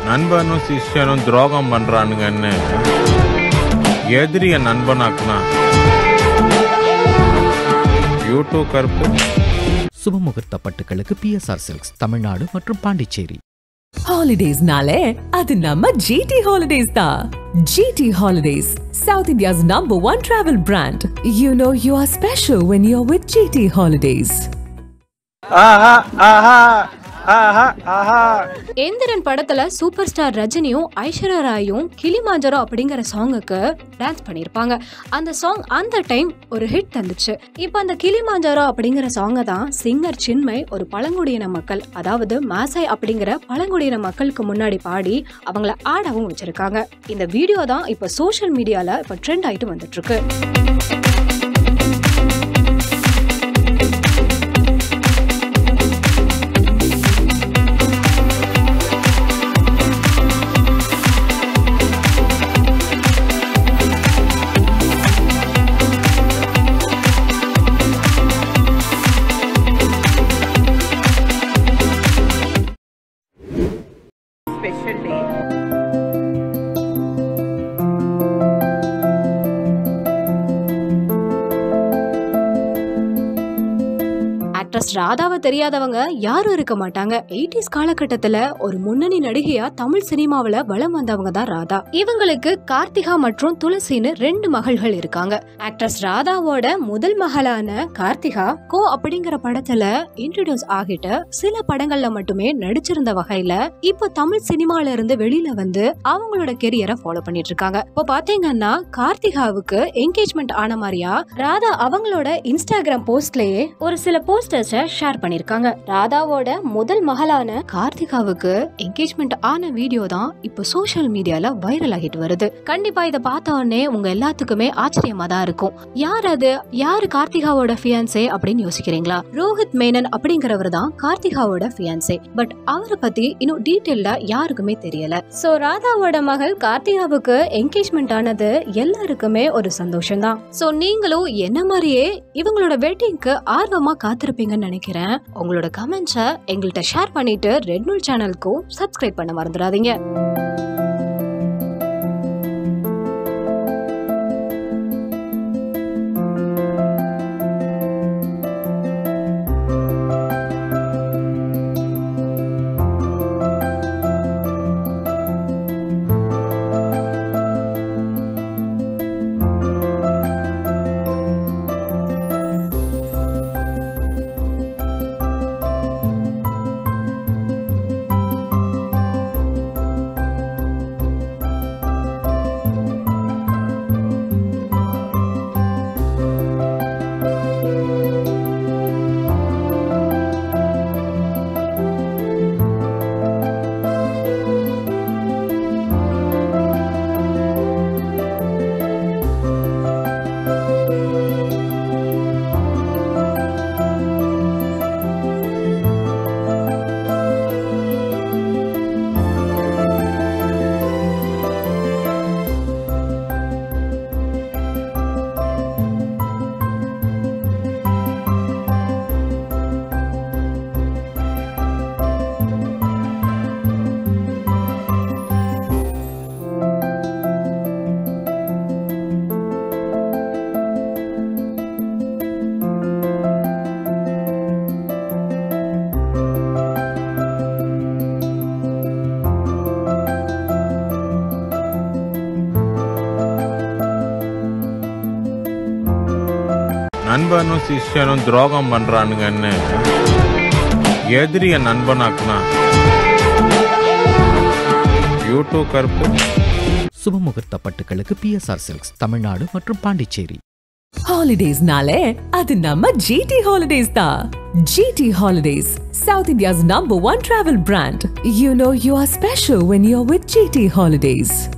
நண்பனும் சிஷ்யனும் துரோகம் பண்றானுங்கன்னு எதிரிய நண்பனாக்குனா யூடியூப் கருப்பு சுபமுகூர்த்த பட்டுகளுக்கு பிஎஸ்ஆர் சில்க்ஸ் தமிழ்நாடு மற்றும் பாண்டிச்சேரி ஹாலிடேஸ்னாலே அது நம்ம ஜிடி ஹாலிடேஸ் தான் GT holidays south India's number one travel brand you know you are special when you are with GT holidays ஆஹா ஆஹா ஆஹா ஆஹா எந்திரன் படத்துல சூப்பர் ஸ்டார் ரஜினியும் ஐஸ்வர்யா ராயும் கிளிமாஞ்சரோ அப்படிங்கிற சாங்குக்கு டான்ஸ் பண்ணியிருப்பாங்க அந்த சாங் அந்த டைம் ஒரு ஹிட் தந்துச்சு இப்போ அந்த கிளிமாஞ்சரோ அப்படிங்கிற சாங்கை தான் சிங்கர் சின்மை ஒரு பழங்குடியின மக்கள் அதாவது மாசாய் அப்படிங்கிற பழங்குடியின மக்களுக்கு முன்னாடி பாடி அவங்கள ஆடவும் வச்சிருக்காங்க இந்த வீடியோ தான் இப்போ சோஷியல் மீடியால இப்போ ட்ரெண்ட் ஆயிட்டு வந்துட்டு இருக்கு special day. ஆக்ட்ரஸ் ராதாவை தெரியாதவங்க யாரும் இருக்க மாட்டாங்க எயிட்டிஸ் காலகட்டத்துல ஒரு முன்னணி நடிகையா தமிழ் சினிமாவுல வலம் வந்தவங்க தான் ராதா இவங்களுக்கு கார்த்திகா மற்றும் துளசின்னு ரெண்டு மகள்கள் இருக்காங்க ஆக்ட்ரஸ் ராதாவோட முதல் மகளான கார்த்திகா கோ அப்படிங்கிற படத்துல இன்ட்ரடியூஸ் ஆகிட்டு சில படங்கள்ல மட்டுமே நடிச்சிருந்த வகையில இப்போ தமிழ் சினிமால இருந்து வெளியில வந்து அவங்களோட கெரியரை ஃபாலோ பண்ணிட்டு இருக்காங்க இப்போ பாத்தீங்கன்னா கார்த்திகாவுக்கு என்கேஜ்மெண்ட் ஆன மாதிரியா ராதா அவங்களோட இன்ஸ்டாகிராம் போஸ்ட்லயே ஒரு சில போஸ்டர்ஸ ஷேர் பண்ணிருக்காங்க ராதாவோட முதல் மகளான கார்த்திகாவுக்கு என்கேஜ்மெண்ட் ஆன வீடியோ தான் இப்போ சோஷியல் மீடியால வைரல் ஆகிட்டு வருது கண்டிப்பா இதை பார்த்த உடனே உங்க எல்லாத்துக்குமே ஆச்சரியமா தான் இருக்கும் யார் அது யாரு கார்த்திகாவோட ஃபியான்சே அப்படின்னு யோசிக்கிறீங்களா ரோஹித் மேனன் அப்படிங்கிறவர் தான் கார்த்திகாவோட ஃபியான்சே பட் அவரை பத்தி இன்னும் டீட்டெயில்டா யாருக்குமே தெரியல சோ ராதாவோட மகள் கார்த்திகாவுக்கு என்கேஜ்மெண்ட் ஆனது எல்லாருக்குமே ஒரு சந்தோஷம் தான் சோ நீங்களும் என்ன மாதிரியே இவங்களோட வெட்டிங்க்கு ஆர்வமா காத்திருப்பீங்கன்னு நினைக்கிறேன் உங்களோட கமெண்ட்ஸை எங்கள்கிட்ட ஷேர் பண்ணிட்டு ரெட் நூல் சேனலுக்கும் சப்ஸ்கிரைப் பண்ண மறந்துடாதீங்க நண்பனும் சிஷ்யனும் துரோகம் பண்றானுங்கன்னு எதிரிய நண்பனாக்குனா யூடியூப் கருப்பு சுபமுகூர்த்த பட்டுகளுக்கு பிஎஸ்ஆர் சில்க்ஸ் தமிழ்நாடு மற்றும் பாண்டிச்சேரி ஹாலிடேஸ்னாலே அது நம்ம ஜிடி ஹாலிடேஸ் தான் GT holidays south India's number one travel brand you know you are special when you are with GT holidays